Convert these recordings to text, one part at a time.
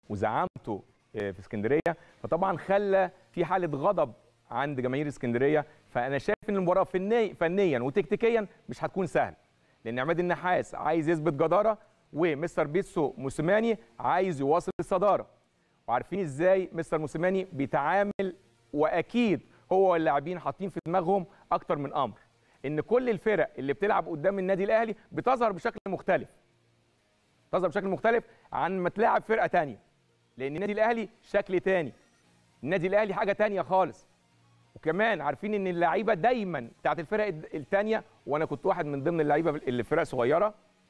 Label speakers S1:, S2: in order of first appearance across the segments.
S1: وزعامته في اسكندريه فطبعا خلى في حاله غضب عند جماهير اسكندريه فانا شايف ان المباراه فني فنيا وتكتيكيا مش هتكون سهله لان عماد النحاس عايز يثبت جداره ومستر بيتسو موسيماني عايز يواصل الصداره وعارفين ازاي مستر موسيماني بيتعامل واكيد هو واللاعبين حاطين في دماغهم اكتر من امر ان كل الفرق اللي بتلعب قدام النادي الاهلي بتظهر بشكل مختلف تظهر بشكل مختلف عن ما تلاعب فرقه تانية لان النادي الاهلي شكل تاني النادي الاهلي حاجه تانية خالص وكمان عارفين ان اللعيبه دايما بتاعت الفرق الثانيه وانا كنت واحد من ضمن اللعيبه اللي فرق صغيره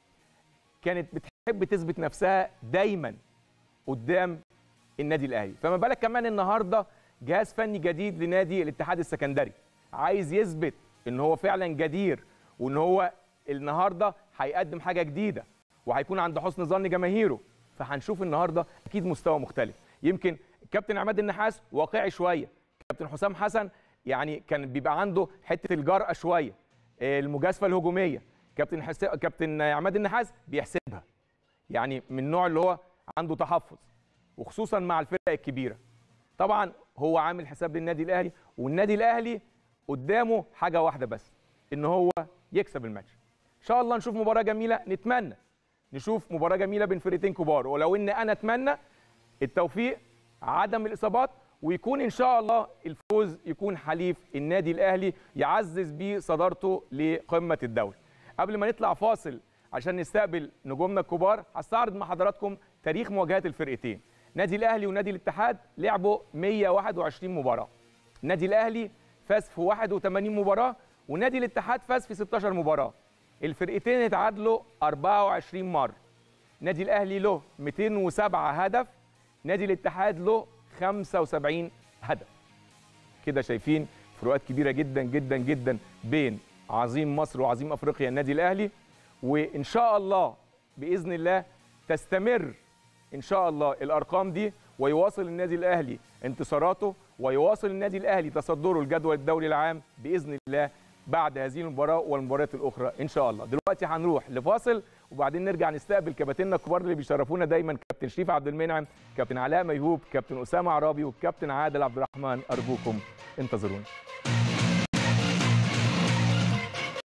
S1: كانت بتحب تثبت نفسها دايما قدام النادي الاهلي فما بالك كمان النهارده جهاز فني جديد لنادي الاتحاد السكندري عايز يثبت ان هو فعلا جدير وان هو النهارده هيقدم حاجه جديده وهيكون عند حسن ظن جماهيره فهنشوف النهارده اكيد مستوى مختلف يمكن كابتن عماد النحاس واقعي شويه كابتن حسام حسن يعني كان بيبقى عنده حته الجرأه شويه المجازفه الهجوميه كابتن حس... كابتن عماد النحاس بيحسبها يعني من النوع اللي هو عنده تحفظ وخصوصا مع الفرق الكبيره طبعا هو عامل حساب للنادي الاهلي والنادي الاهلي قدامه حاجه واحده بس ان هو يكسب الماتش ان شاء الله نشوف مباراه جميله نتمنى نشوف مباراه جميله بين فرقتين كبار ولو ان انا اتمنى التوفيق عدم الاصابات ويكون ان شاء الله الفوز يكون حليف النادي الاهلي يعزز بيه صدارته لقمه الدوري قبل ما نطلع فاصل عشان نستقبل نجومنا الكبار هستعرض مع حضراتكم تاريخ مواجهات الفرقتين نادي الاهلي ونادي الاتحاد لعبوا 121 مباراه النادي الاهلي فاز في 81 مباراه ونادي الاتحاد فاز في 16 مباراه الفرقتين اتعادلوا 24 مره نادي الاهلي له 207 هدف نادي الاتحاد له 75 هدف كده شايفين فروقات كبيره جدا جدا جدا بين عظيم مصر وعظيم افريقيا النادي الاهلي وان شاء الله باذن الله تستمر ان شاء الله الارقام دي ويواصل النادي الاهلي انتصاراته ويواصل النادي الاهلي تصدره الجدول الدوري العام باذن الله بعد هذه المباراه والمباريات الاخرى ان شاء الله دلوقتي هنروح لفاصل وبعدين نرجع نستقبل كباتننا الكبار اللي بيشرفونا دايما كابتن شريف عبد المنعم كابتن علاء ميهوب كابتن اسامه عرابي والكابتن عادل عبد الرحمن ارجوكم انتظرونا